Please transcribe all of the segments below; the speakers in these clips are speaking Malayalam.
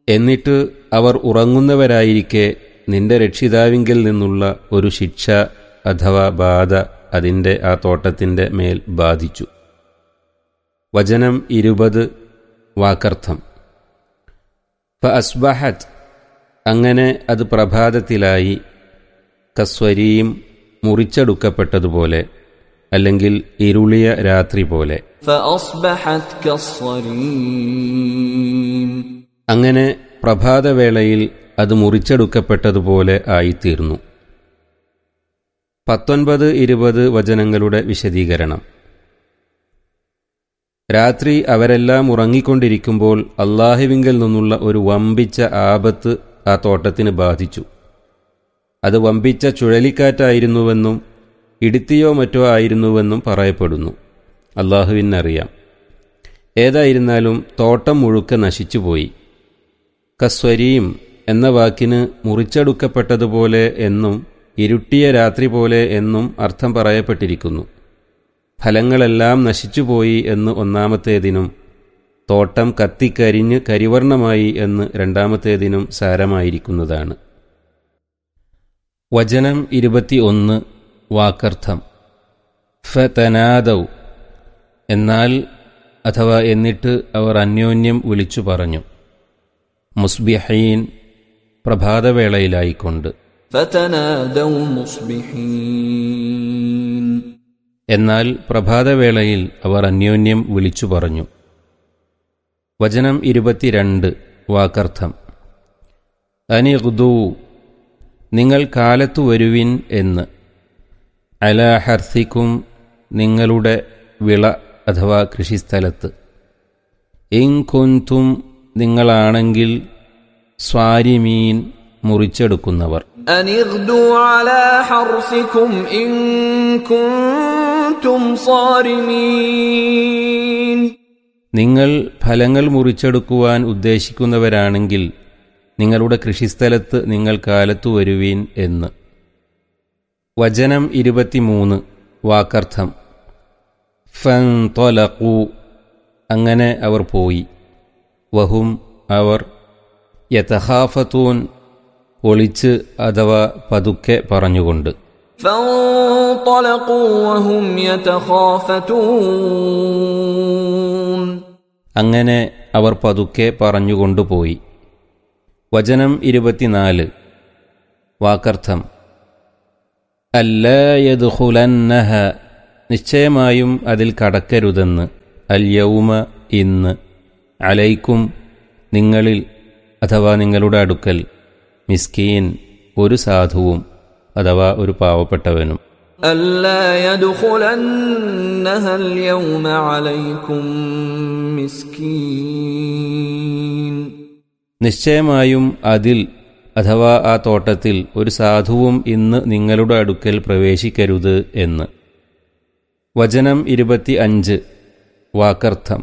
എന്നിട്ട് അവർ ഉറങ്ങുന്നവരായിരിക്കെ നിന്റെ രക്ഷിതാവിങ്കിൽ നിന്നുള്ള ഒരു ശിക്ഷ അഥവാ ബാധ അതിൻ്റെ ആ തോട്ടത്തിൻ്റെ മേൽ ബാധിച്ചു വചനം ഇരുപത് വാക്കർത്ഥം ഫ അസ്ബഹത്ത് അങ്ങനെ അത് പ്രഭാതത്തിലായി കസ്വരീം മുറിച്ചെടുക്കപ്പെട്ടതുപോലെ അല്ലെങ്കിൽ ഇരുളിയ രാത്രി പോലെ فأصبحت كالصريم അങ്ങനെ പ്രഭാതവേളയിൽ അത് മുറിച്ചെടുക്കപ്പെട്ടതുപോലെ ആയിത്തീർന്നു പത്തൊൻപത് ഇരുപത് വചനങ്ങളുടെ വിശദീകരണം രാത്രി അവരെല്ലാം ഉറങ്ങിക്കൊണ്ടിരിക്കുമ്പോൾ അള്ളാഹുവിങ്കിൽ നിന്നുള്ള ഒരു വമ്പിച്ച ആപത്ത് ആ തോട്ടത്തിന് ബാധിച്ചു അത് വമ്പിച്ച ചുഴലിക്കാറ്റായിരുന്നുവെന്നും ഇടുത്തിയോ മറ്റോ ആയിരുന്നുവെന്നും പറയപ്പെടുന്നു അള്ളാഹുവിനറിയാം ഏതായിരുന്നാലും തോട്ടം മുഴുക്കെ നശിച്ചുപോയി കസ്വരീം എന്ന വാക്കിന് മുറിച്ചെടുക്കപ്പെട്ടതുപോലെ എന്നും ഇരുട്ടിയ രാത്രി പോലെ എന്നും അർത്ഥം പറയപ്പെട്ടിരിക്കുന്നു ഫലങ്ങളെല്ലാം നശിച്ചുപോയി എന്ന് ഒന്നാമത്തേതിനും തോട്ടം കത്തിക്കരിഞ്ഞ് കരിവർണമായി എന്ന് രണ്ടാമത്തേതിനും സാരമായിരിക്കുന്നതാണ് വചനം ഇരുപത്തി ഒന്ന് വാക്കർത്ഥം ഫതനാദൗ എന്നാൽ അഥവാ എന്നിട്ട് അവർ അന്യോന്യം വിളിച്ചു പറഞ്ഞു മുസ്ബിഹീൻ പ്രഭാതവേളയിലായിക്കൊണ്ട് فتنادوا مصبحين എന്നാൽ പ്രഭാതവേളയിൽ അവർ അന്യോന്യം വിളിച്ചു പറഞ്ഞു വചനം ഇരുപത്തിരണ്ട് വാക്കർത്ഥം അനിഹുദൂ നിങ്ങൾ കാലത്തു വരുവിൻ എന്ന് അലാ ഹർസിക്കും നിങ്ങളുടെ വിള അഥവാ കൃഷിസ്ഥലത്ത് ഇൻകുന്തും നിങ്ങളാണെങ്കിൽ സ്വാരിമീൻ മുറിച്ചെടുക്കുന്നവർ أن اغدوا على حرثكم إن كنتم صارمين നിങ്ങൾ ഫലങ്ങൾ മുറിച്ചെടുക്കുവാൻ ഉദ്ദേശിക്കുന്നവരാണെങ്കിൽ നിങ്ങളുടെ കൃഷിസ്ഥലത്ത് നിങ്ങൾ കാലത്തു വരുവീൻ എന്ന് വചനം ഇരുപത്തിമൂന്ന് വാക്കർത്ഥം ഫൻതൊലക്കൂ അങ്ങനെ അവർ പോയി വഹും അവർ യഥഹാഫത്തൂൻ ഒളിച്ച് അഥവാ പതുക്കെ പറഞ്ഞുകൊണ്ട് فانطلقوا وهم يتخافتون അങ്ങനെ അവർ പതുക്കെ പറഞ്ഞുകൊണ്ടുപോയി വചനം ഇരുപത്തിനാല് വാക്കർത്ഥം അല്ലയദ്ഹുലന്നഹ നിശ്ചയമായും അതിൽ കടക്കരുതെന്ന് അൽ യൗമ ഇന്ന് അലൈക്കും നിങ്ങളിൽ അഥവാ നിങ്ങളുടെ അടുക്കൽ മിസ്കീൻ ഒരു സാധുവും അഥവാ ഒരു പാവപ്പെട്ടവനും ألا يدخلنها اليوم عليكم مسكين നിശ്ചയമായും അതിൽ അഥവാ ആ തോട്ടത്തിൽ ഒരു സാധുവും ഇന്ന് നിങ്ങളുടെ അടുക്കൽ പ്രവേശിക്കരുത് എന്ന് വചനം ഇരുപത്തി അഞ്ച് വാക്കർത്ഥം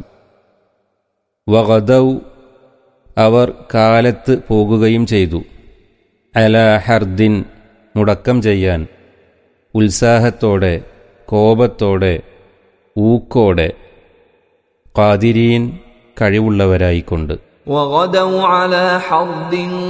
വഗദൗ അവർ കാലത്ത് പോകുകയും ചെയ്തു അല ഹർദിൻ മുടക്കം ചെയ്യാൻ ഉത്സാഹത്തോടെ കോപത്തോടെ ഊക്കോടെ കാതിരീൻ കഴിവുള്ളവരായിക്കൊണ്ട് وغدوا على حرد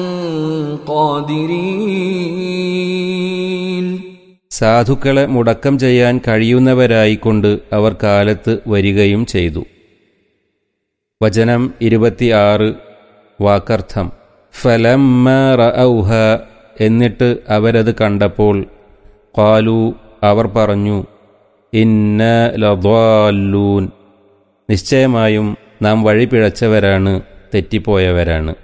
قادرين സാധുക്കളെ മുടക്കം ചെയ്യാൻ കഴിയുന്നവരായിക്കൊണ്ട് അവർ കാലത്ത് വരികയും ചെയ്തു വചനം ഇരുപത്തിയാറ് വാക്കർത്ഥം ഫലമ്മ റഔഹ എന്നിട്ട് അവരത് കണ്ടപ്പോൾ കാലു അവർ പറഞ്ഞു ഇന്ന ലദ്വാല്ലൂൻ നിശ്ചയമായും നാം വഴി പിഴച്ചവരാണ് തെറ്റിപ്പോയവരാണ്